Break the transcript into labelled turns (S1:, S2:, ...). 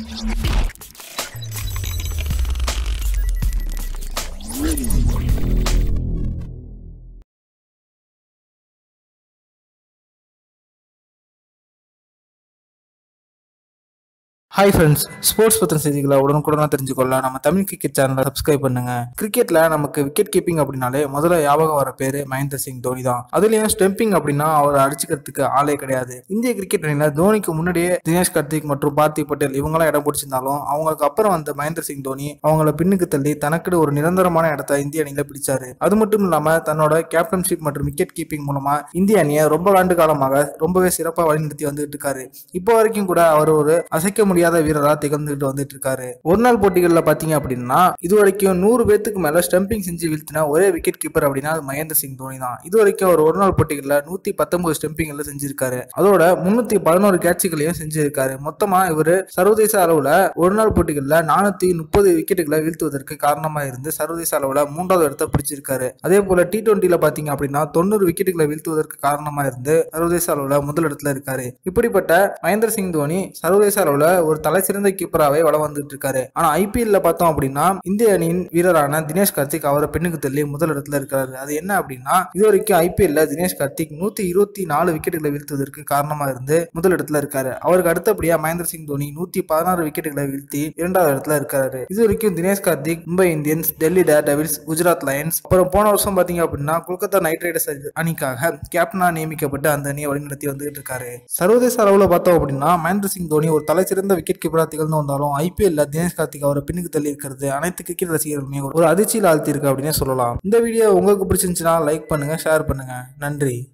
S1: hi friends sports பற்றின செய்திகளை உடனுக்குடனாக தெரிஞ்சுக்கொள்ள நம்ம தமிழ் கிரிக்கெட் சேனலை சப்ஸ்கிரைப் பண்ணுங்க கிரிக்கெட்ல நமக்கு விக்கெட் கீப்பிங் அப்படின்னாலே முதல்ல ஞாபகம் வர பேரு மகேந்திர சிங் தோனி தான் அதுலயும் ஸ்டெம்பிங் அப்படின்னா அவர் அடிச்சுக்கிறதுக்கு ஆளே கிடையாது இந்திய கிரிக்கெட் அணியில தோனிக்கு முன்னாடியே தினேஷ் கார்த்திக் மற்றும் பார்த்திக் பட்டேல் இவங்களாம் இடம் பிடிச்சிருந்தாலும் அவங்களுக்கு அப்புறம் வந்த மகேந்திர சிங் தோனி அவங்கள பின்னுக்கு தள்ளி தனக்குன்னு ஒரு நிரந்தரமான இடத்த இந்திய அணியில பிடிச்சாரு அது மட்டும் இல்லாம தன்னோட கேப்டன்ஷிப் மற்றும் விக்கெட் கீப்பிங் மூலமா இந்திய அணியை ரொம்ப ஆண்டு காலமாக ரொம்பவே சிறப்பாக வழிநடத்தி வந்துட்டு இருக்காரு இப்போ வரைக்கும் கூட அவர் ஒரு அசைக்க முடியாத வீரரா திகழ்ந்துகிட்டு வந்துட்டு இருக்காரு ஒரு நாள் போட்டிகள்ல பாத்தீங்க அப்படின்னா இது வரைக்கும் நூறு பேத்துக்கு மேல ஸ்டம்பிங் செஞ்சு வீழ்த்தின ஒரே விக்கெட் கீப்பர் அப்படின்னா அது மகேந்திர சிங் தோனி தான் இது வரைக்கும் அவர் ஒரு நாள் போட்டிகள்ல நூத்தி பத்தொன்பது ஸ்டம்பிங்ல செஞ்சிருக்காரு அதோட முன்னூத்தி பதினோரு கேட்சுகளையும் செஞ்சிருக்காரு மொத்தமா இவர் சர்வதேச அளவுல ஒரு நாள் போட்டிகள்ல நானூத்தி முப்பது விக்கெட்டுகளை வீழ்த்துவதற்கு காரணமா இருந்து சர்வதேச அளவுல மூன்றாவது இடத்தை பிடிச்சிருக்காரு அதே போல டி டுவெண்ட்டில பாத்தீங்க அப்படின்னா தொண்ணூறு விக்கெட்டுகளை வீழ்த்துவதற்கு காரணமா இருந்து சர்வதேச அளவுல முதல் இடத்துல இருக்காரு இப்படிப்பட்ட மகேந்திர சிங் தோனி சர்வதேச அளவுல ஒரு தலை சிறந்த கீப்பராகவே வளம் வந்துட்டு இருக்காரு ஆனா ஐபிஎல்ல பார்த்தோம் அப்படின்னா இந்திய அணியின் வீரரான தினேஷ் கார்த்திக் அவரை பெண்ணுக்கு தள்ளி முதல் இடத்துல இருக்காரு அது என்ன அப்படின்னா இது வரைக்கும் ஐபிஎல்ல தினேஷ் கார்த்திக் நூத்தி இருபத்தி நாலு விக்கெட்டுகளை வீழ்த்துவதற்கு காரணமா இருந்து முதல் இடத்துல இருக்காரு அவருக்கு அடுத்தபடியா மகேந்திர சிங் தோனி நூத்தி பதினாறு விக்கெட்டுகளை வீழ்த்தி இரண்டாவது இடத்துல இருக்காரு இது வரைக்கும் Dinesh Karthik Mumbai Indians Delhi Daredevils Gujarat Lions அப்புறம் போன வருஷம் பாத்தீங்க அப்படின்னா கொல்கத்தா நைட் ரைடர்ஸ் அணிக்காக கேப்டனா நியமிக்கப்பட்டு அந்த அணியை வழிநடத்தி வந்துகிட்டு இருக்காரு சர்வதேச அளவுல பார்த்தோம் அப்படின்னா மகேந்திர சிங் தோனி ஒரு தலை சிறந்த விக்கெட் கீப்பரா திகழ்ந்து வந்தாலும் ஐபிஎல்ல தினேஷ் கார்த்திக் அவரை பின்னுக்கு தள்ளி இருக்கிறது அனைத்து கிரிக்கெட் ரசிகர்களுமே ஒரு அதிர்ச்சியில் ஆழ்த்தி இருக்கு அப்படின்னே சொல்லலாம் இந்த வீடியோ உங்களுக்கு பிடிச்சிருந்துச்சுன்னா லைக் பண்ணுங்க ஷேர் பண்ணுங்க நன்றி